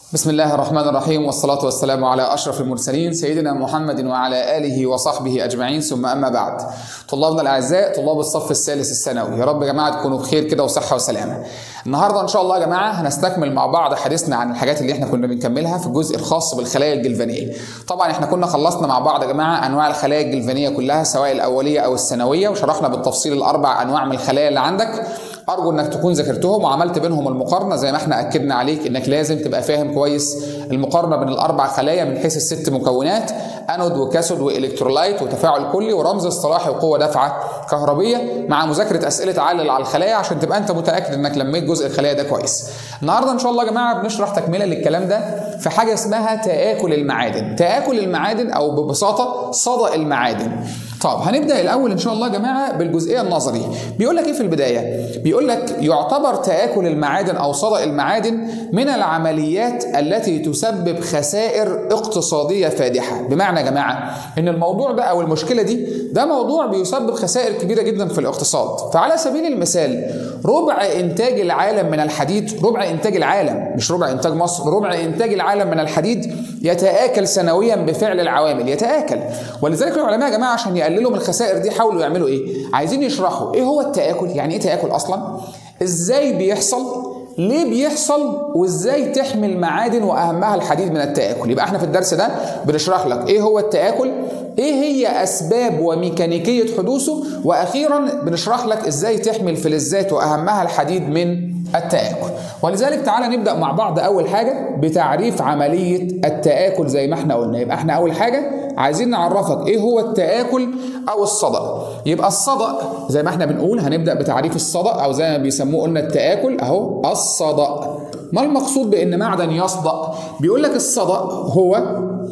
بسم الله الرحمن الرحيم والصلاة والسلام على أشرف المرسلين سيدنا محمد وعلى آله وصحبه أجمعين ثم أما بعد طلابنا الأعزاء طلاب الصف الثالث الثانوي يا رب يا جماعة تكونوا بخير كده وصحة وسلامة النهاردة إن شاء الله يا جماعة هنستكمل مع بعض حديثنا عن الحاجات اللي احنا كنا بنكملها في الجزء الخاص بالخلايا الجلفانية طبعا احنا كنا خلصنا مع بعض يا جماعة أنواع الخلايا الجلفانية كلها سواء الأولية أو الثانوية وشرحنا بالتفصيل الأربع أنواع من الخلايا اللي عندك ارجو انك تكون ذاكرتهم وعملت بينهم المقارنه زي ما احنا اكدنا عليك انك لازم تبقى فاهم كويس المقارنه بين الاربع خلايا من حيث الست مكونات انود وكاثود والكترولايت وتفاعل كلي ورمز اصطلاحي وقوه دافعه كهربيه مع مذاكره اسئله علل على الخلايا عشان تبقى انت متاكد انك لميت جزء الخلايا ده كويس. النهارده ان شاء الله يا جماعه بنشرح تكمله للكلام ده في حاجه اسمها تاكل المعادن، تاكل المعادن او ببساطه صدأ المعادن. طب هنبدا الاول ان شاء الله يا جماعه بالجزئيه النظري بيقول لك ايه في البدايه بيقول لك يعتبر تاكل المعادن او صدأ المعادن من العمليات التي تسبب خسائر اقتصاديه فادحه بمعنى يا جماعه ان الموضوع ده او المشكله دي ده موضوع بيسبب خسائر كبيره جدا في الاقتصاد فعلى سبيل المثال ربع انتاج العالم من الحديد ربع انتاج العالم مش ربع انتاج مصر ربع انتاج العالم من الحديد يتآكل سنويا بفعل العوامل يتآكل ولذلك العلماء يا جماعه عشان يقللوا من الخسائر دي حاولوا يعملوا ايه عايزين يشرحوا ايه هو التآكل يعني ايه تآكل اصلا ازاي بيحصل ليه بيحصل وازاي تحمي المعادن واهمها الحديد من التآكل يبقى احنا في الدرس ده بنشرح لك ايه هو التآكل ايه هي اسباب وميكانيكيه حدوثه واخيرا بنشرح لك ازاي تحمي الفلزات واهمها الحديد من التآكل ولذلك تعالى نبدأ مع بعض أول حاجة بتعريف عملية التآكل زي ما احنا قلنا يبقى احنا أول حاجة عايزين نعرفك ايه هو التآكل أو الصدأ يبقى الصدأ زي ما احنا بنقول هنبدأ بتعريف الصدأ أو زي ما بيسموه قلنا التآكل أهو الصدأ ما المقصود بأن معدن يصدأ بيقول لك الصدأ هو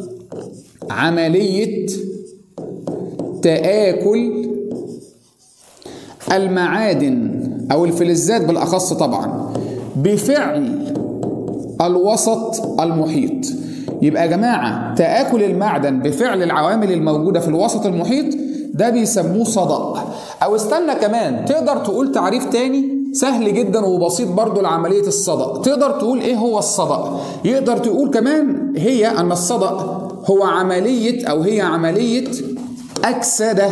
عملية تآكل المعادن أو الفلزات بالأخص طبعا بفعل الوسط المحيط يبقى يا جماعة تآكل المعدن بفعل العوامل الموجودة في الوسط المحيط ده بيسموه صدأ أو استنى كمان تقدر تقول تعريف تاني سهل جدا وبسيط برضو لعملية الصدأ تقدر تقول ايه هو الصدأ يقدر تقول كمان هي أن الصدأ هو عملية أو هي عملية أكسدة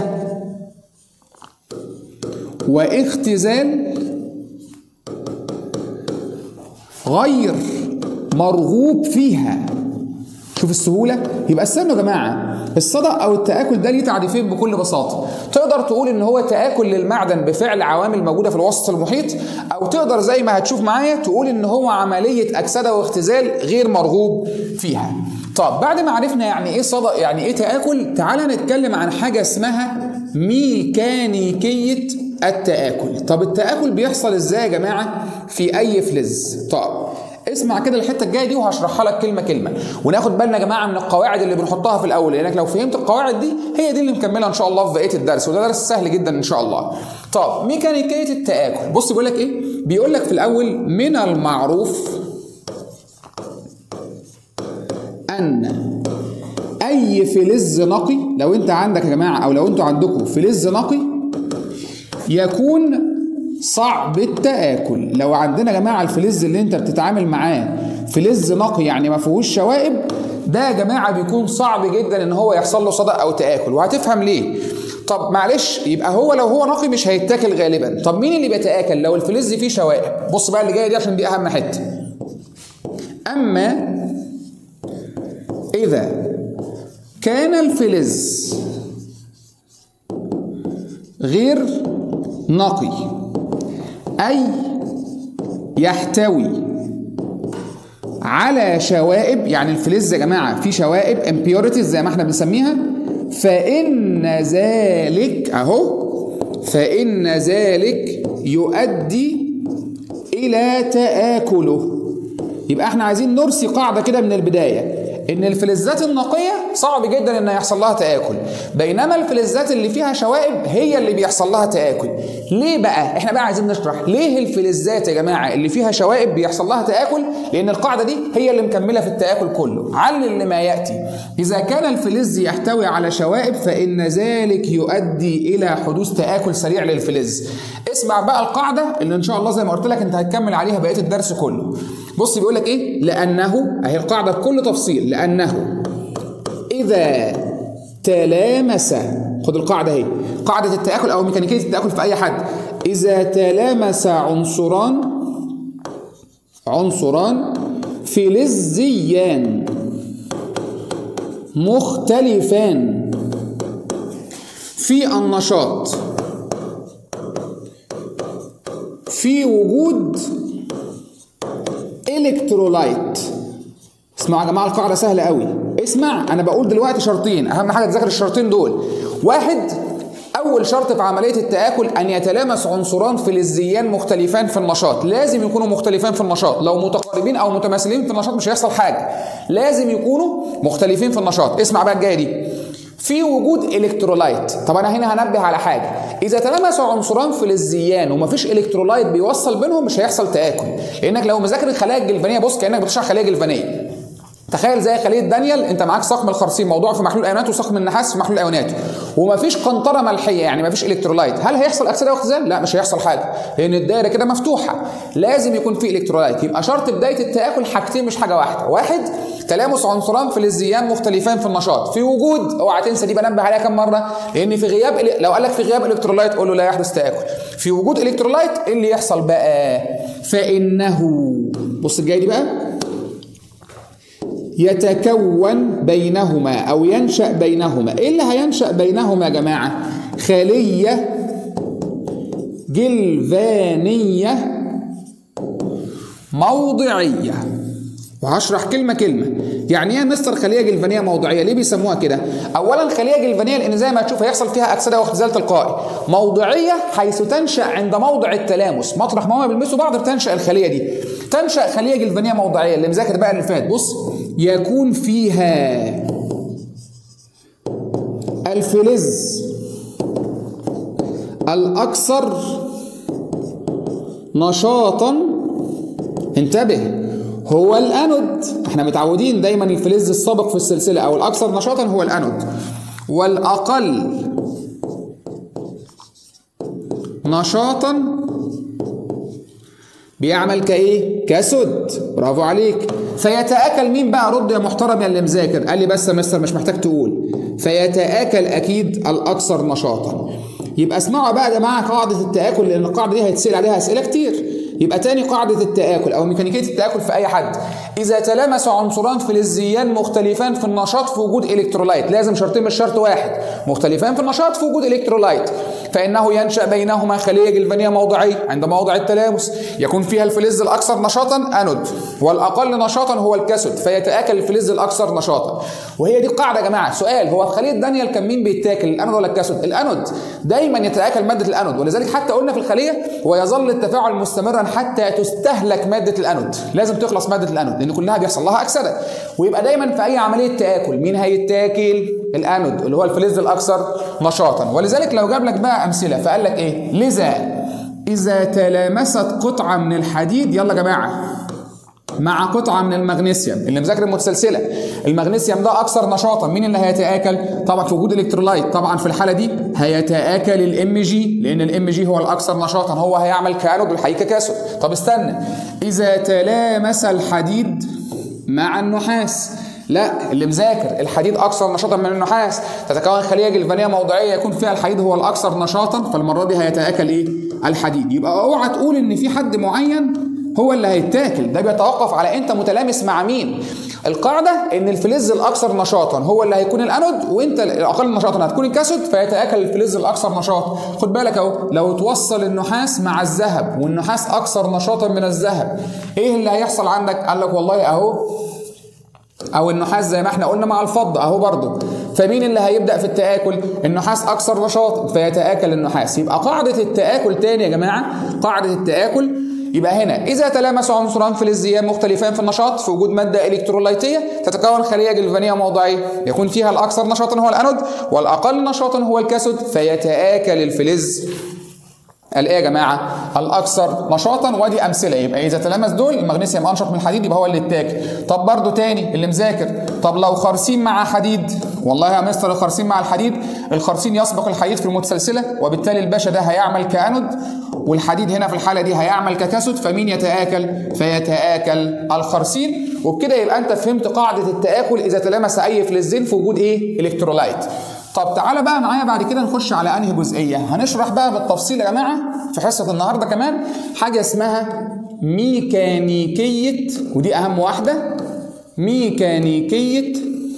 واختزال غير مرغوب فيها شوف السهوله يبقى استنوا يا جماعه الصدأ او التآكل ده ليه تعريفين بكل بساطه تقدر تقول ان هو تآكل للمعدن بفعل عوامل موجوده في الوسط المحيط او تقدر زي ما هتشوف معايا تقول ان هو عمليه اكسده واختزال غير مرغوب فيها طب بعد ما عرفنا يعني ايه صدأ يعني ايه تآكل تعالى نتكلم عن حاجه اسمها ميكانيكيه التآكل طب التآكل بيحصل ازاي يا جماعه في اي فلز طب اسمع كده الحته الجايه دي وهشرحها لك كلمه كلمه وناخد بالنا يا جماعه من القواعد اللي بنحطها في الاول لانك لو فهمت القواعد دي هي دي اللي مكمله ان شاء الله في بقيه الدرس وده درس سهل جدا ان شاء الله طب ميكانيكيه التآكل بص بيقول لك ايه بيقول لك في الاول من المعروف ان اي فلز نقي لو انت عندك يا جماعه او لو انتوا عندكم فلز نقي يكون صعب التآكل لو عندنا يا جماعة الفلز اللي انت بتتعامل معاه فلز نقي يعني ما فيهوش شوائب ده يا جماعة بيكون صعب جدا ان هو يحصل له صدأ او تآكل وهتفهم ليه طب معلش يبقى هو لو هو نقي مش هيتاكل غالبا طب مين اللي بيتآكل لو الفلز فيه شوائب بص بقى اللي جايه دي عشان دي اهم حته اما اذا كان الفلز غير نقي أي يحتوي على شوائب يعني الفلز يا جماعة فيه شوائب impurities زي ما احنا بنسميها فإن ذلك أهو فإن ذلك يؤدي إلى تآكله يبقى احنا عايزين نرسي قاعدة كده من البداية ان الفلزات النقيه صعب جدا ان يحصل لها تاكل بينما الفلزات اللي فيها شوائب هي اللي بيحصل لها تاكل ليه بقى احنا بقى عايزين نشرح ليه الفلزات يا جماعه اللي فيها شوائب بيحصل لها تاكل لان القاعده دي هي اللي مكمله في التاكل كله علل لما ياتي اذا كان الفلز يحتوي على شوائب فان ذلك يؤدي الى حدوث تاكل سريع للفلز اسمع بقى القاعده اللي ان شاء الله زي ما قلت لك انت هتكمل عليها بقيه الدرس كله بص بيقول لك ايه لانه اهي القاعده بكل تفصيل لانه اذا تلامس خد القاعده اهي قاعده التاكل او ميكانيكيه التاكل في اي حد اذا تلامس عنصران عنصران فلزيان مختلفان في النشاط في وجود الكترولايت اسمعوا يا جماعه القاعده سهله قوي اسمع انا بقول دلوقتي شرطين اهم حاجه تذاكر الشرطين دول واحد اول شرط في عمليه التاكل ان يتلامس عنصران فلزيان مختلفان في النشاط لازم يكونوا مختلفين في النشاط لو متقاربين او متماثلين في النشاط مش هيحصل حاجه لازم يكونوا مختلفين في النشاط اسمع بقى الجايه دي في وجود الكترولايت طب انا هنا هنبه على حاجه اذا تلامسوا عنصران فلزيان ومفيش الكترولايت بيوصل بينهم مش هيحصل تاكل لانك لو مذاكر الخلايا الجلفانيه بص كانك بتشرح خلايا جلفانيه تخيل زي خليه دانيال انت معاك صقم الخرسيم موضوع في محلول ايونات وصقم النحاس في محلول ايونات ومفيش قنطره ملحيه يعني مفيش الكترولايت هل هيحصل اكسده واختزال لا مش هيحصل حاجه لان الدايره كده مفتوحه لازم يكون في الكترولايت يبقى شرط بدايه التاكل حاجتين مش حاجه واحده واحد تلامس عنصران فلزيان مختلفان في النشاط في وجود اوعى تنسى دي بنبه عليها كم مره لان في غياب لو قال لك في غياب الكترولايت قول له لا يحدث تاكل في وجود الكترولايت ايه اللي يحصل بقى فانه بص الجاي دي بقى يتكون بينهما او ينشا بينهما ايه اللي هينشا بينهما يا جماعه خليه جلفانيه موضعيه وهشرح كلمه كلمه يعني ايه مستر خليه جلفانيه موضعيه ليه بيسموها كده اولا خليه جلفانيه لان زي ما هتشوف هيحصل فيها اكسده واختزال تلقائي موضعيه حيث تنشا عند موضع التلامس مطرح ما هما بيلمسوا بعض بتنشا الخليه دي تنشا خليه جلفانيه موضعيه اللي مذاكر بقى اللي فات بص يكون فيها الفلز الاكثر نشاطا انتبه هو الانود احنا متعودين دايما الفلز السابق في السلسله او الاكثر نشاطا هو الانود والاقل نشاطا بيعمل كايه كسد برافو عليك فيتاكل مين بقى رد يا محترم يا اللي مذاكر قال لي بس يا مستر مش محتاج تقول فيتاكل اكيد الاكثر نشاطا يبقى اسمعوا بقى يا جماعه قاعده التاكل لان القاعده دي هيتسال عليها اسئله كتير يبقى تاني قاعدة التآكل أو ميكانيكية التآكل في أي حد إذا تلامس عنصران فلزيان مختلفان في النشاط في وجود إلكترولايت لازم شرطين مش شرط واحد مختلفان في النشاط في وجود إلكترولايت فإنه ينشأ بينهما خلية جلفانية موضعية عند موضع التلامس يكون فيها الفلز الأكثر نشاطا أنود والأقل نشاطا هو الكاثود فيتآكل الفلز الأكثر نشاطا وهي دي القاعدة يا جماعة سؤال هو في خلية دانيال كان مين بيتاكل الأنود ولا الكاثود الأنود دايما يتآكل مادة الأنود ولذلك حتى قلنا في الخلية ويظل التفاعل مستمرا حتى تستهلك مادة الأنود لازم تخلص مادة الأنود لأن كلها بيحصل لها أكسدة ويبقى دايما في أي عملية تآكل مين هيتاكل الأنود اللي هو الفلز الأكثر نشاطا ولذلك لو جاب لك بقى أمثلة فقال لك إيه لذا إذا تلامست قطعة من الحديد يلا يا جماعة مع قطعة من المغنيسيوم اللي مذاكر المتسلسلة المغنيسيوم ده أكثر نشاطا مين اللي هيتآكل طبعا في وجود الكترولايت طبعا في الحالة دي هيتآكل الام جي لأن الام جي هو الأكثر نشاطا هو هيعمل كانود والحقيقة كاسود طب استنى إذا تلامس الحديد مع النحاس لا اللي مذاكر الحديد اكثر نشاطا من النحاس تتكون خليه جلفانيه موضعيه يكون فيها الحديد هو الاكثر نشاطا فالمره دي هيتاكل ايه الحديد يبقى اوعى تقول ان في حد معين هو اللي هيتاكل ده بيتوقف على انت متلامس مع مين القاعده ان الفلز الاكثر نشاطا هو اللي هيكون الانود وانت الاقل نشاطا هتكون الكاثود فيتاكل الفلز الاكثر نشاط خد بالك اهو لو توصل النحاس مع الذهب والنحاس اكثر نشاطا من الذهب ايه اللي هيحصل عندك قال لك والله اهو او النحاس زي ما احنا قلنا مع الفضه اهو برضه فمين اللي هيبدا في التاكل النحاس اكثر نشاط فيتاكل النحاس يبقى قاعده التاكل تاني يا جماعه قاعده التاكل يبقى هنا إذا تلامس عنصران فلزيان مختلفان في النشاط في وجود مادة إلكترولايتية تتكون خلية جلفانية موضعية يكون فيها الأكثر نشاطا هو الأنود والأقل نشاطا هو الكاثود فيتآكل الفلز الايه يا جماعه الاكثر نشاطا وادي امثله يبقى اذا تلامس دول المغنيسيوم انشط من الحديد يبقى هو اللي اتاكل طب برضو تاني اللي مذاكر طب لو خرسين مع حديد والله يا مستر الخرسين مع الحديد الخرسين يسبق الحديد في المتسلسله وبالتالي الباشا ده هيعمل كانود والحديد هنا في الحاله دي هيعمل ككاسود فمين يتاكل فيتاكل الخرسين وبكده يبقى انت فهمت قاعده التاكل اذا تلامس اي فلزين في وجود ايه الكترولايت طب تعالى بقى معايا بعد كده نخش على انهي جزئيه هنشرح بقى بالتفصيل يا جماعه في حصه النهارده كمان حاجه اسمها ميكانيكيه ودي اهم واحده ميكانيكيه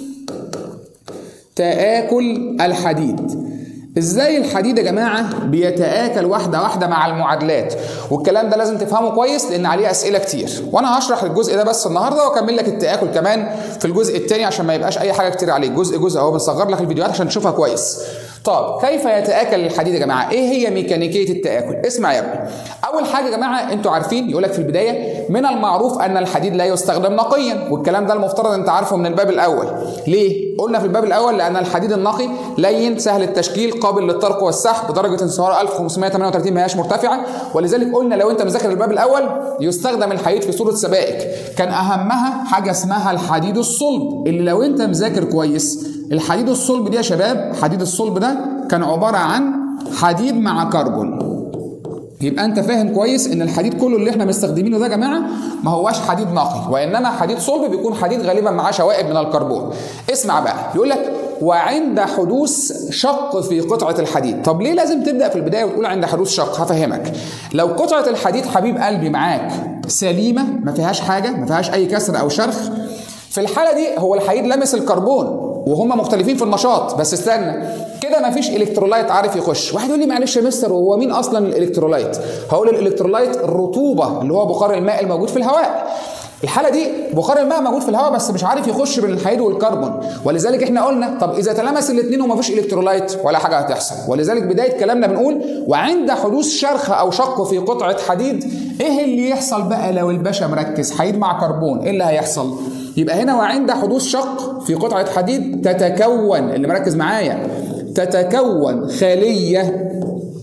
تآكل الحديد ازاي الحديد يا جماعه بيتآكل واحده واحده مع المعادلات والكلام ده لازم تفهمه كويس لان عليه اسئله كتير وانا هشرح الجزء ده بس النهارده واكمل لك التآكل كمان في الجزء الثاني عشان ما يبقاش اي حاجه كتير عليك جزء جزء اهو بنصغر لك الفيديوهات عشان تشوفها كويس طب كيف يتآكل الحديد يا جماعه ايه هي ميكانيكيه التآكل اسمع يا ابني اول حاجه يا جماعه انتوا عارفين يقول لك في البدايه من المعروف ان الحديد لا يستخدم نقيا والكلام ده المفترض انت عارفه من الباب الاول ليه قلنا في الباب الاول لان الحديد النقي لين سهل التشكيل قابل للطرق والسحب درجه انصهار 1538 ما هياش مرتفعه ولذلك قلنا لو انت مذاكر الباب الاول يستخدم الحديد في صوره سبائك كان اهمها حاجه اسمها الحديد الصلب اللي لو انت مذاكر كويس الحديد الصلب دي يا شباب حديد الصلب ده كان عباره عن حديد مع كربون يبقى انت فاهم كويس ان الحديد كله اللي احنا مستخدمينه ده يا جماعه ما هواش حديد نقي وانما حديد صلب بيكون حديد غالبا معاه شوائب من الكربون اسمع بقى يقول لك وعند حدوث شق في قطعه الحديد طب ليه لازم تبدا في البدايه وتقول عند حدوث شق هفهمك لو قطعه الحديد حبيب قلبي معاك سليمه ما فيهاش حاجه ما فيهاش اي كسر او شرخ في الحاله دي هو الحديد لمس الكربون وهم مختلفين في النشاط بس استنى كده مفيش الكترولايت عارف يخش واحد يقول لي معلش يا مستر وهو مين اصلا الالكترولايت هقول الالكترولايت الرطوبه اللي هو بخار الماء الموجود في الهواء الحالة دي بخار الماء موجود في الهواء بس مش عارف يخش بين الحديد والكربون ولذلك احنا قلنا طب اذا تلامس الاثنين ومفيش الكترولايت ولا حاجة هتحصل ولذلك بداية كلامنا بنقول وعند حدوث شرخ او شق في قطعة حديد ايه اللي يحصل بقى لو الباشا مركز حديد مع كربون ايه اللي هيحصل يبقى هنا وعند حدوث شق في قطعة حديد تتكون اللي مركز معايا تتكون خلية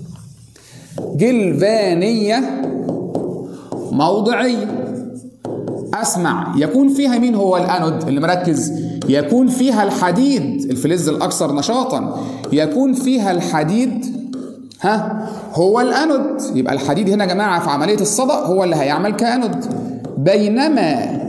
جلفانية موضعية اسمع يكون فيها مين هو الانود اللي مركز يكون فيها الحديد الفلز الاكثر نشاطا يكون فيها الحديد ها هو الانود يبقى الحديد هنا يا جماعه في عمليه الصدأ هو اللي هيعمل كانود بينما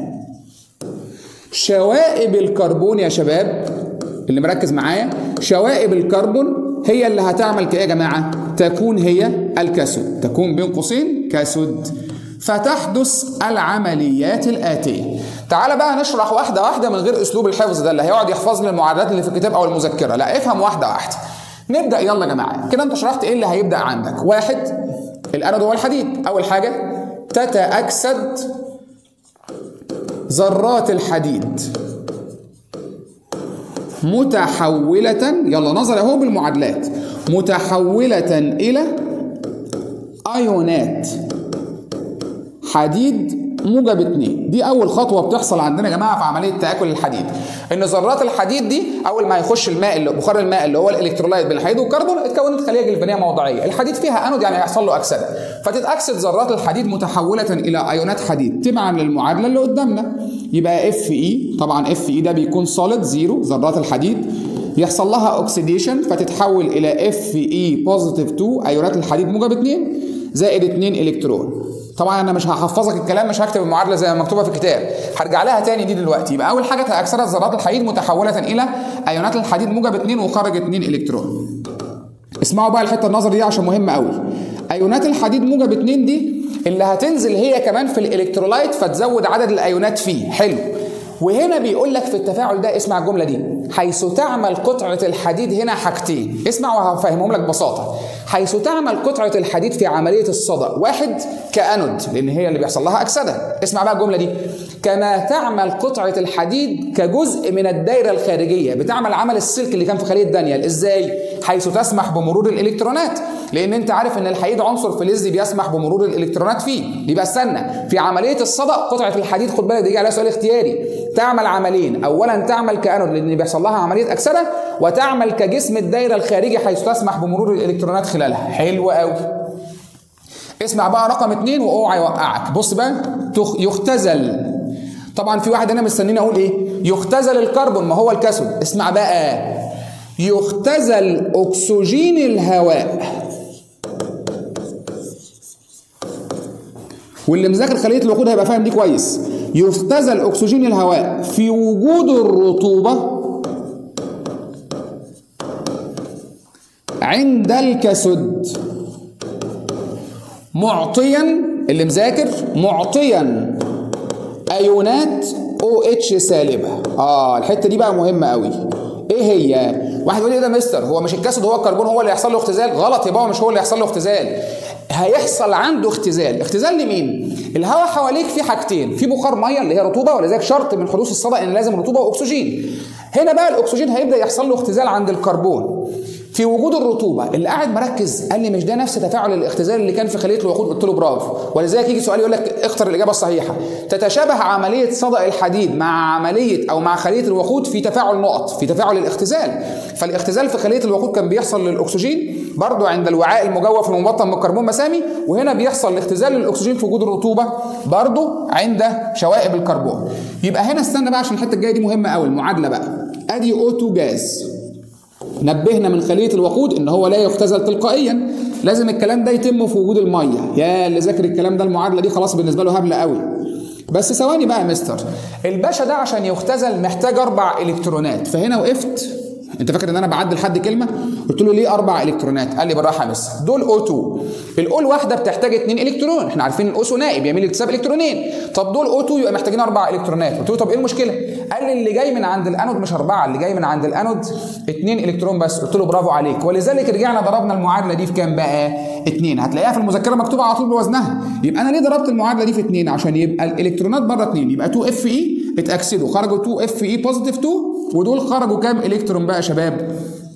شوائب الكربون يا شباب اللي مركز معايا شوائب الكربون هي اللي هتعمل كايه يا جماعه تكون هي الكاسود تكون بين قوسين كاسود فتحدث العمليات الآتية تعال بقى نشرح واحدة واحدة من غير أسلوب الحفظ ده اللي هيقعد يحفظ لي المعادلات اللي في الكتاب أو المذكرة لا افهم واحدة واحدة نبدأ يلا يا جماعة كده أنت شرحت إيه اللي هيبدأ عندك واحد الأنود هو الحديد أول حاجة تتأكسد ذرات الحديد متحولة يلا نظر اهو بالمعادلات متحولة إلى أيونات حديد موجب 2 دي اول خطوه بتحصل عندنا يا جماعه في عمليه تاكل الحديد ان ذرات الحديد دي اول ما يخش الماء اللي بخار الماء اللي هو الالكترولايت بين الحديد والكربون اتكونت خليه جلفانيه موضعيه الحديد فيها انود يعني هيحصل له اكسده فتتاكسد ذرات الحديد متحوله الى ايونات حديد تبعا للمعادله اللي قدامنا يبقى اف اي طبعا اف اي ده بيكون سوليد زيرو ذرات الحديد يحصل لها اوكسيديشن فتتحول الى اف اي بوزيتيف 2 ايونات الحديد موجب 2 زائد 2 الكترون طبعا انا مش هحفظك الكلام مش هكتب المعادله زي ما مكتوبه في الكتاب هرجع لها تاني دي دلوقتي يبقى اول حاجه تاكسدت ذرات الحديد متحوله الى ايونات الحديد موجب 2 وخرج 2 الكترون اسمعوا بقى الحته النظر دي عشان مهمه قوي ايونات الحديد موجب 2 دي اللي هتنزل هي كمان في الالكترولايت فتزود عدد الايونات فيه حلو وهنا بيقول لك في التفاعل ده اسمع الجمله دي حيث تعمل قطعه الحديد هنا حاجتين اسمع وهفهمهم لك ببساطه حيث تعمل قطعه الحديد في عمليه الصدأ واحد كانود لان هي اللي بيحصل لها اكسده اسمع بقى الجمله دي كما تعمل قطعه الحديد كجزء من الدايره الخارجيه بتعمل عمل السلك اللي كان في خليه دانيال ازاي حيث تسمح بمرور الالكترونات لان انت عارف ان الحديد عنصر فلزي بيسمح بمرور الالكترونات فيه يبقى استنى في عمليه الصدأ قطعه الحديد خد بالك دي عليها سؤال اختياري تعمل عملين اولا تعمل كانود لان بيحصل لها عمليه اكسده وتعمل كجسم الدايره الخارجي حيث تسمح بمرور الالكترونات خلالها حلو قوي اسمع بقى رقم اتنين واوعى يوقعك بص بقى يختزل طبعا في واحد هنا مستنيني اقول ايه يختزل الكربون ما هو الكاثود اسمع بقى يختزل اكسجين الهواء واللي مذاكر خليه الوقود هيبقى فاهم دي كويس يختزل اكسجين الهواء في وجود الرطوبه عند الكسد معطيا اللي مذاكر معطيا ايونات او اتش سالبه اه الحته دي بقى مهمه قوي ايه هي واحد يقول لي ايه ده مستر هو مش الكاسود هو الكربون هو اللي يحصل له اختزال غلط يبقى هو مش هو اللي يحصل له اختزال هيحصل عنده اختزال اختزال لمين الهواء حواليك فيه حاجتين في بخار ميه اللي هي رطوبه ولذلك شرط من حدوث الصدى ان لازم رطوبه واكسجين هنا بقى الاكسجين هيبدا يحصل له اختزال عند الكربون في وجود الرطوبه اللي قاعد مركز قال لي مش ده نفس تفاعل الاختزال اللي كان في خليه الوقود قلت له برافو ولذلك يجي سؤال يقول لك اختر الاجابه الصحيحه تتشابه عمليه صدأ الحديد مع عمليه او مع خليه الوقود في تفاعل نقط في تفاعل الاختزال فالاختزال في خليه الوقود كان بيحصل للاكسجين برضو عند الوعاء المجوف المبطن بالكربون مسامي وهنا بيحصل الاختزال للاكسجين في وجود الرطوبه برضو عند شوائب الكربون يبقى هنا استنى بقى عشان الحته الجايه دي مهمه قوي المعادله بقى ادي اوتو جاز نبهنا من خليه الوقود ان هو لا يختزل تلقائيا لازم الكلام ده يتم في وجود الميه يا اللي ذاكر الكلام ده المعادله دي خلاص بالنسبه له هبله قوي بس ثواني بقى يا مستر الباشا ده عشان يختزل محتاج اربع الكترونات فهنا وقفت انت فاكر ان انا بعدل حد كلمه قلت له ليه اربع الكترونات قال لي بالراحه يا مستر دول او 2 الاو الواحده بتحتاج 2 الكترون احنا عارفين الاو ثنائي بيعمل اكتساب الكترونين طب دول او 2 يبقى محتاجين اربع الكترونات قلت له طب ايه المشكله قال لي اللي جاي من عند الانود مش اربعه اللي جاي من عند الانود 2 الكترون بس قلت له برافو عليك ولذلك رجعنا ضربنا المعادله دي في كام بقى 2 هتلاقيها في المذكره مكتوبه على طول بوزنها يبقى انا ليه ضربت المعادله دي في 2 عشان يبقى الالكترونات بره 2 يبقى 2 اف اي اتاكسدوا خرجوا 2 اف اي بوزيتيف 2 ودول خرجوا كام الكترون بقى يا شباب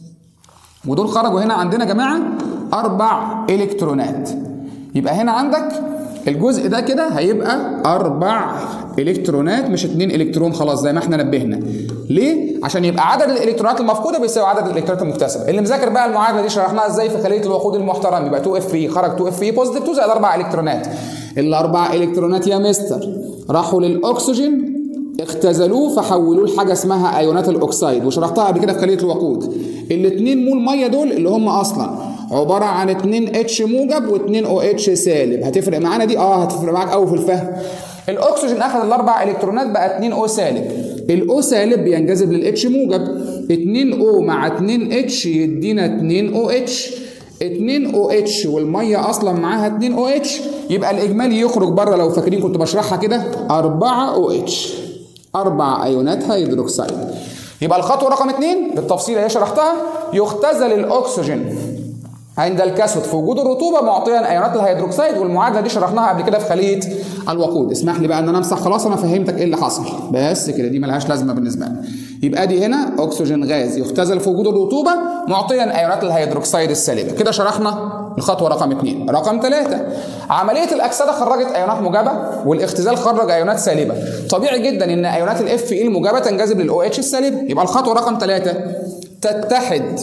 ودول خرجوا هنا عندنا يا جماعه اربع الكترونات يبقى هنا عندك الجزء ده كده هيبقى اربع الكترونات مش اتنين الكترون خلاص زي ما احنا نبهنا ليه عشان يبقى عدد الالكترونات المفقوده بيساوي عدد الالكترونات المكتسبه اللي مذاكر بقى المعادله دي شرحناها ازاي في خليه الوقود المحترم يبقى 2 اف اي خرج 2 اف اي بوزيتيف 2 زائد اربع الكترونات الاربع الكترونات يا مستر راحوا للاكسجين اختزلوه فحولوه لحاجه اسمها ايونات الاكسيد وشرحتها قبل كده في خليه الوقود الاثنين مول ميه دول اللي هم اصلا عباره عن 2 اتش موجب و2 او اتش سالب هتفرق معانا دي اه هتفرق معاك قوي في الفهم الاكسجين اخذ الاربع الكترونات بقى 2 او سالب الاو سالب بينجذب للاتش موجب 2 او مع 2 اتش يدينا 2 او اتش 2 او اتش والميه اصلا معاها 2 او اتش يبقى الاجمالي يخرج بره لو فاكرين كنت بشرحها كده 4 او اتش اربع ايونات هيدروكسيد يبقى الخطوه رقم اثنين بالتفصيل اللي شرحتها يختزل الاكسجين عند الكسود في وجود الرطوبه معطيا ايونات الهيدروكسيد والمعادله دي شرحناها قبل كده في خليه الوقود اسمح لي بقى ان انا امسح خلاص انا فهمتك ايه اللي حصل بس كده دي ملهاش لازمه بالنسبه لنا يبقى دي هنا اكسجين غاز يختزل في وجود الرطوبه معطيا ايونات الهيدروكسيد السالبه كده شرحنا الخطوه رقم اثنين رقم ثلاثة عمليه الاكسده خرجت ايونات موجبه والاختزال خرج ايونات سالبه طبيعي جدا ان ايونات الاف اي الموجبه تنجذب للاو اتش السالبه يبقى الخطوه رقم ثلاثة تتحد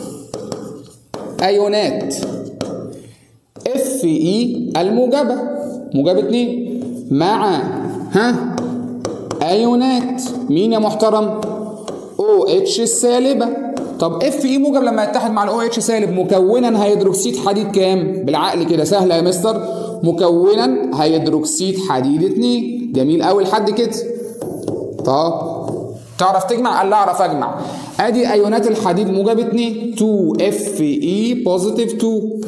ايونات اف اي الموجبه موجب 2 مع ها ايونات مين يا محترم او اتش السالبه طب اف اي موجب لما يتحد مع الاو اتش سالب مكونا هيدروكسيد حديد كام بالعقل كده سهله يا مستر مكونا هيدروكسيد حديد 2 جميل قوي لحد كده طب تعرف تجمع قال لا اعرف اجمع ادي ايونات الحديد موجب 2 2 اف اي بوزيتيف 2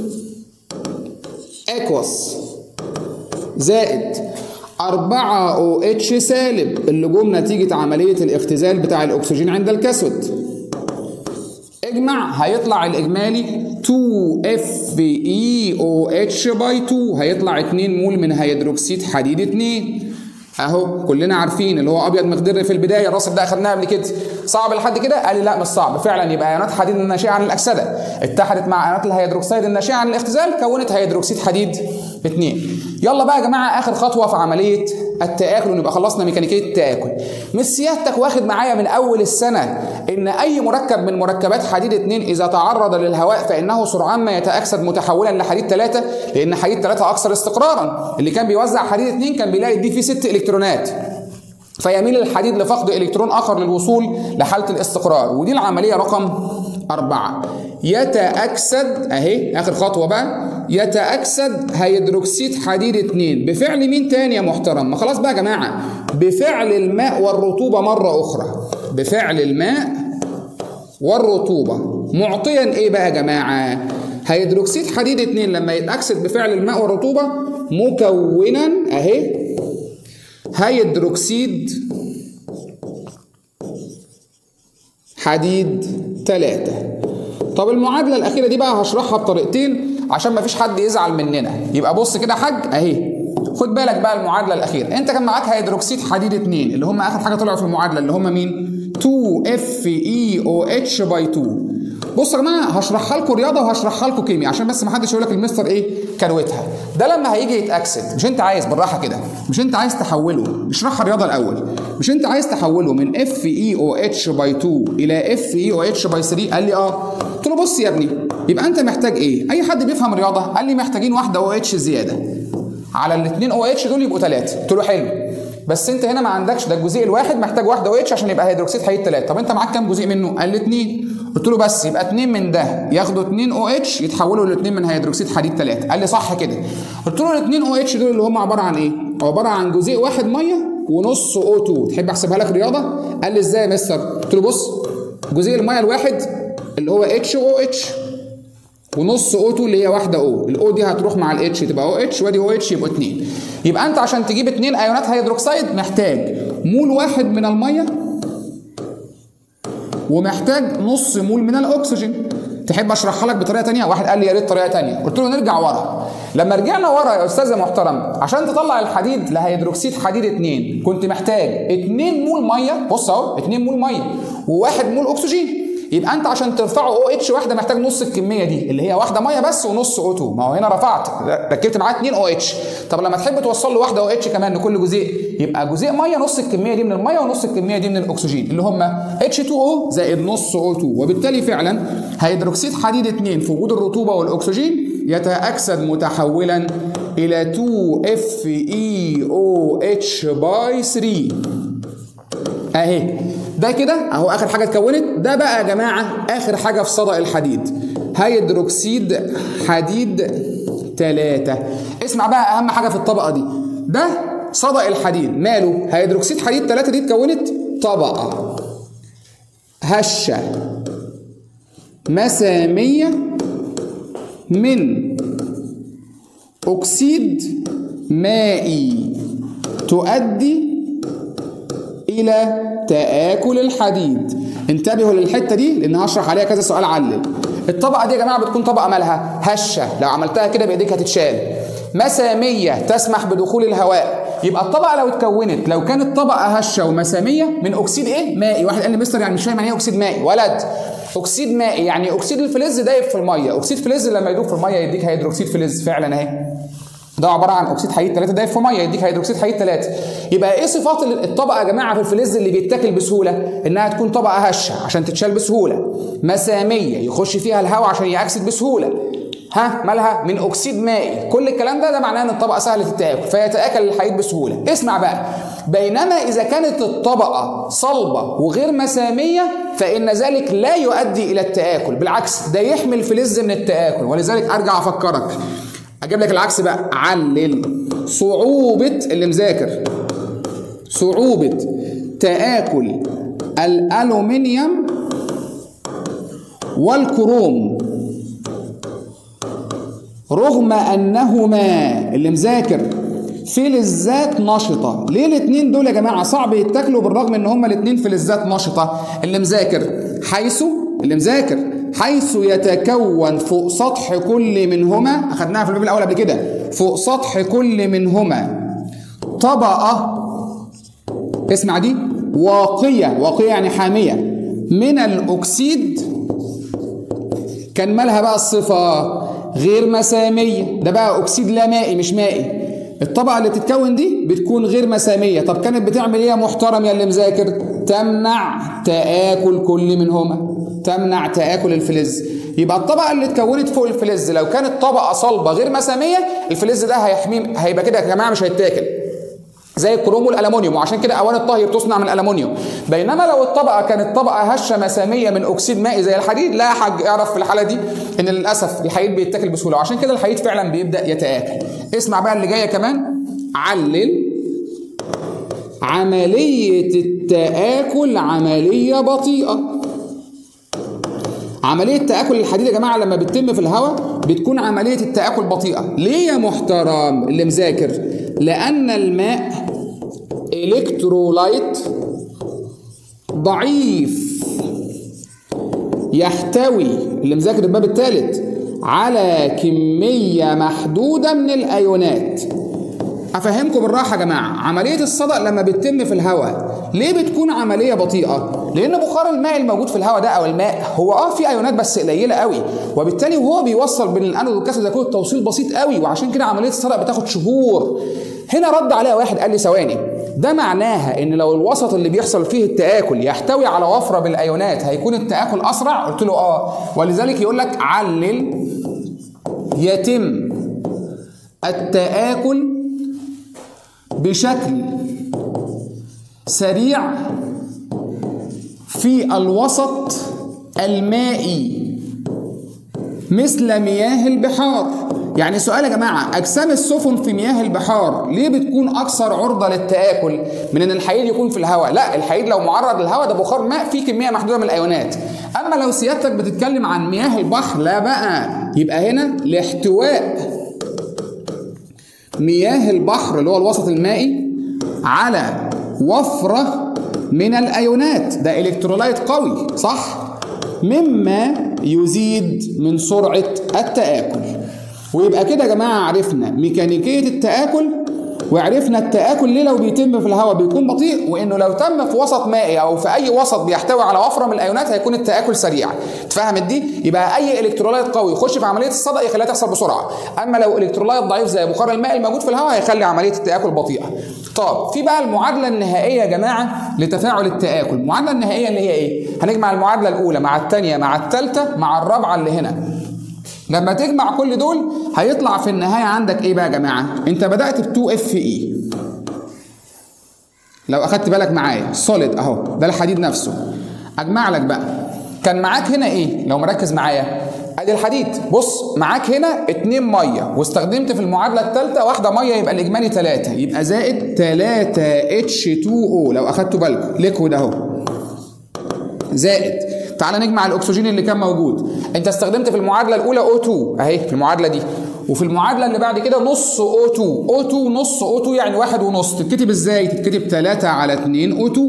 اكوس زائد 4 او اتش سالب اللي جم نتيجه عمليه الاختزال بتاع الاكسجين عند الكسود اجمع هيطلع الاجمالي 2 اف اي او اتش باي 2 هيطلع 2 مول من هيدروكسيد حديد 2 اهو كلنا عارفين اللي هو ابيض مخضر في البدايه الرصد ده اخدناه قبل كده صعب لحد كده قال لي لا مش صعب فعلا يبقى ايونات حديد الناشئه عن الاكسده اتحدت مع ايونات الهيدروكسيد الناشئه عن الاختزال كونت هيدروكسيد حديد 2 يلا بقى يا جماعه اخر خطوه في عمليه التآكل ونبقى خلصنا ميكانيكيه التآكل مش سيادتك واخد معايا من اول السنه ان اي مركب من مركبات حديد 2 اذا تعرض للهواء فانه سرعان ما يتاكسد متحولا لحديد 3 لان حديد 3 اكثر استقرارا اللي كان بيوزع حديد 2 كان بيلاقي دي فيه 6 الكترونات فيميل الحديد لفقد الكترون اخر للوصول لحاله الاستقرار ودي العمليه رقم أربعة يتأكسد أهي آخر خطوة بقى يتأكسد هيدروكسيد حديد 2 بفعل مين تاني يا محترم؟ ما خلاص بقى يا جماعة بفعل الماء والرطوبة مرة أخرى بفعل الماء والرطوبة معطيا إيه بقى يا جماعة؟ هيدروكسيد حديد 2 لما يتأكسد بفعل الماء والرطوبة مكونا أهي هيدروكسيد حديد 3 طب المعادلة الأخيرة دي بقى هشرحها بطريقتين عشان مفيش حد يزعل مننا يبقى بص كده يا حاج أهي خد بالك بقى المعادلة الأخيرة أنت كان معاك هيدروكسيد حديد 2 اللي هم آخر حاجة طلعوا في المعادلة اللي هم مين؟ 2FeOH باي 2 بصوا يا جماعه هشرحها لكم رياضه وهشرحها لكم كيمياء عشان بس ما حدش يقول لك المستر ايه كروتها ده لما هيجي يتاكسد مش انت عايز بالراحه كده مش انت عايز تحوله نشرحها رياضه الاول مش انت عايز تحوله من اف اي او اتش باي 2 الى اف اي او اتش باي 3 قال لي اه قلت له بص يا ابني يبقى انت محتاج ايه اي حد بيفهم رياضه قال لي محتاجين واحده او اتش زياده على الاثنين او اتش دول يبقوا ثلاثه قلت له حلو بس انت هنا ما عندكش ده الجزيء الواحد محتاج واحده او اتش عشان يبقى هيدروكسيد حديد 3 طب انت معاك كام جزيء منه قال لي 2 قلت له بس يبقى 2 من ده ياخدوا 2 او اتش يتحولوا ل 2 من هيدروكسيد حديد 3 قال لي صح كده قلت له ال 2 او اتش دول اللي هم عباره عن ايه عباره عن جزيء واحد ميه ونص او 2 تحب احسبها لك رياضه قال لي ازاي يا مستر قلت له بص جزيء الميه الواحد اللي هو اتش او اتش ونص او 2 اللي هي واحده او الاو دي هتروح مع الاتش تبقى او اتش وادي او اتش يبقوا 2 يبقى انت عشان تجيب 2 ايونات هيدروكسيد محتاج مول واحد من الميه ومحتاج نص مول من الاكسجين تحب اشرحها لك بطريقه تانية واحد قال لي يا ريت طريقه تانية قلت له نرجع ورا لما رجعنا ورا يا استاذ محترم عشان تطلع الحديد لهيدروكسيد حديد 2 كنت محتاج 2 مول ميه بص اهو 2 مول ميه وواحد مول اكسجين يبقى انت عشان ترفعه او اتش واحده محتاج نص الكميه دي اللي هي واحده ميه بس ونص او 2 ما هو هنا رفعت ركبت معاه 2 او اتش طب لما تحب توصل له واحده او اتش كمان لكل جزيء يبقى جزيء ميه نص الكميه دي من الميه ونص الكميه دي من الاكسجين اللي هم اتش 2 او زائد نص او 2 وبالتالي فعلا هيدروكسيد حديد 2 في وجود الرطوبه والاكسجين يتاكسد متحولا الى 2 اف اي او اتش باي 3 اهي ده كده اهو اخر حاجه اتكونت ده بقى يا جماعه اخر حاجه في صدأ الحديد هيدروكسيد حديد 3 اسمع بقى اهم حاجه في الطبقه دي ده صدأ الحديد ماله هيدروكسيد حديد 3 دي اتكونت طبقه هشه مساميه من اكسيد مائي تؤدي الى تآكل الحديد انتبهوا للحته دي لان هشرح عليها كذا سؤال علل الطبقه دي يا جماعه بتكون طبقه مالها هشه لو عملتها كده بايديك هتتشال مساميه تسمح بدخول الهواء يبقى الطبقه لو اتكونت لو كانت طبقه هشه ومساميه من اكسيد ايه مائي واحد قال لي مستر يعني مش فاهم يعني ايه اكسيد مائي ولد اكسيد مائي يعني اكسيد الفلز دايب في الميه اكسيد فلز لما يدوب في الميه يديك هيدروكسيد فلز فعلا اهي ده عباره عن اكسيد حديد 3 دايب في ميه يديك هيدروكسيد حديد 3 يبقى ايه صفات الطبقه يا جماعه في الفلز اللي بيتاكل بسهوله انها تكون طبقه هشه عشان تتشال بسهوله مساميه يخش فيها الهواء عشان يأكسد بسهوله ها مالها من اكسيد مائي كل الكلام ده ده معناه ان الطبقه سهله التاكل فيتاكل الحديد بسهوله اسمع بقى بينما اذا كانت الطبقه صلبه وغير مساميه فان ذلك لا يؤدي الى التاكل بالعكس ده يحمي الفلز من التاكل ولذلك ارجع افكرك اجيب لك العكس بقى علل صعوبة اللي مذاكر صعوبة تآكل الألومنيوم والكروم رغم أنهما اللي مذاكر فلزات نشطة ليه الاتنين دول يا جماعة صعب يتاكلوا بالرغم ان هما الاتنين فلزات نشطة اللي مذاكر حيث اللي مذاكر حيث يتكون فوق سطح كل منهما اخدناها في الباب الاول قبل كده فوق سطح كل منهما طبقه اسمع دي واقيه واقيه يعني حاميه من الاكسيد كان مالها بقى الصفه غير مساميه ده بقى اكسيد لا مائي مش مائي الطبقه اللي تتكون دي بتكون غير مساميه طب كانت بتعمل ايه يا محترم يا اللي مذاكر تمنع تآكل كل منهما تمنع تآكل الفلز يبقى الطبقة اللي اتكونت فوق الفلز لو كانت طبقة صلبة غير مسامية الفلز ده هيحميه هيبقى كده يا جماعة مش هيتاكل زي الكروم والالومنيوم وعشان كده اواني الطهي بتصنع من الالومنيوم بينما لو الطبقه كانت طبقه هشه مساميه من اكسيد مائي زي الحديد لا حاج اعرف في الحاله دي ان للاسف الحديد بيتاكل بسهوله وعشان كده الحديد فعلا بيبدا يتاكل اسمع بقى اللي جايه كمان علل عمليه التاكل عمليه بطيئه عملية تآكل الحديد يا جماعة لما بتتم في الهواء بتكون عملية التآكل بطيئة ليه يا محترم اللي مذاكر لأن الماء إلكترولايت ضعيف يحتوي اللي مذاكر الباب الثالث على كمية محدودة من الأيونات افهمكم بالراحه يا جماعه عمليه الصدأ لما بتتم في الهواء ليه بتكون عمليه بطيئه لان بخار الماء الموجود في الهواء ده او الماء هو اه فيه ايونات بس قليله قوي وبالتالي وهو بيوصل بين الانود والكاثود يكون التوصيل بسيط قوي وعشان كده عمليه الصدأ بتاخد شهور هنا رد عليها واحد قال لي ثواني ده معناها ان لو الوسط اللي بيحصل فيه التآكل يحتوي على وفرة من الايونات هيكون التآكل اسرع قلت له اه ولذلك يقول لك علل يتم التآكل بشكل سريع في الوسط المائي مثل مياه البحار يعني سؤال يا جماعة أجسام السفن في مياه البحار ليه بتكون أكثر عرضة للتآكل من إن الحديد يكون في الهواء؟ لا الحديد لو معرض للهواء ده بخار ماء فيه كمية محدودة من الأيونات أما لو سيادتك بتتكلم عن مياه البحر لا بقى يبقى هنا لاحتواء مياه البحر اللي هو الوسط المائي على وفرة من الأيونات ده إلكترولايت قوي صح؟ مما يزيد من سرعة التآكل ويبقى كده يا جماعة عرفنا ميكانيكية التآكل وعرفنا التآكل ليه لو بيتم في الهواء بيكون بطيء وانه لو تم في وسط مائي او في اي وسط بيحتوي على وفره من الايونات هيكون التآكل سريع اتفهمت دي يبقى اي الكترولايت قوي يخش في عمليه الصدأ يخليها تحصل بسرعه اما لو الكترولايت ضعيف زي بخار الماء الموجود في الهواء هيخلي عمليه التآكل بطيئه طب في بقى المعادله النهائيه يا جماعه لتفاعل التآكل المعادله النهائيه اللي هي ايه هنجمع المعادله الاولى مع الثانيه مع الثالثه مع الرابعه اللي هنا لما تجمع كل دول هيطلع في النهاية عندك ايه بقى يا جماعة؟ انت بدأت ب 2 اف اي لو اخدت بالك معايا سوليد اهو ده الحديد نفسه اجمع لك بقى كان معاك هنا ايه لو مركز معايا ادي الحديد بص معاك هنا اتنين ميه واستخدمت في المعادله الثالثه واحده ميه يبقى الاجمالي 3 يبقى زائد 3 اتش 2 او لو اخدتوا بالكم ليكويد اهو زائد تعال نجمع الاكسجين اللي كان موجود انت استخدمت في المعادله الاولى O2 اهي في المعادله دي وفي المعادله اللي بعد كده نص O2 O2 نص O2 يعني واحد ونص تتكتب ازاي تتكتب 3 على 2 O2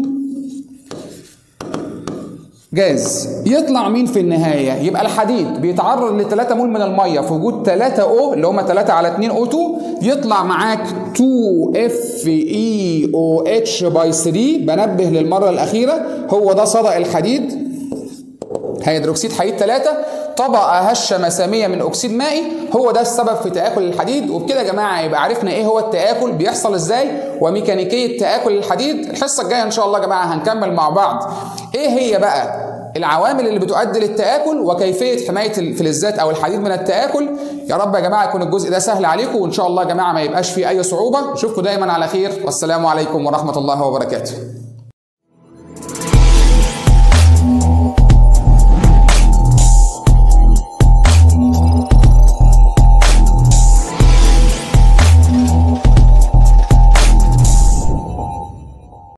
جاز يطلع مين في النهاية؟ يبقى الحديد بيتعرض ل 3 مول من المية في وجود 3 O اللي هم 3 على 2 O2 يطلع معاك 2 FeOH باي 3 بنبه للمرة الأخيرة هو ده صدأ الحديد هيدروكسيد حديد 3 طبقة هشة مسامية من أكسيد مائي هو ده السبب في تآكل الحديد وبكده يا جماعة يبقى عرفنا إيه هو التآكل بيحصل إزاي وميكانيكية تآكل الحديد الحصة الجاية إن شاء الله يا جماعة هنكمل مع بعض إيه هي بقى العوامل اللي بتؤدي للتآكل وكيفية حماية الفلزات أو الحديد من التآكل يا رب يا جماعة يكون الجزء ده سهل عليكم وإن شاء الله يا جماعة ما يبقاش فيه أي صعوبة نشوفكم دايما على خير والسلام عليكم ورحمة الله وبركاته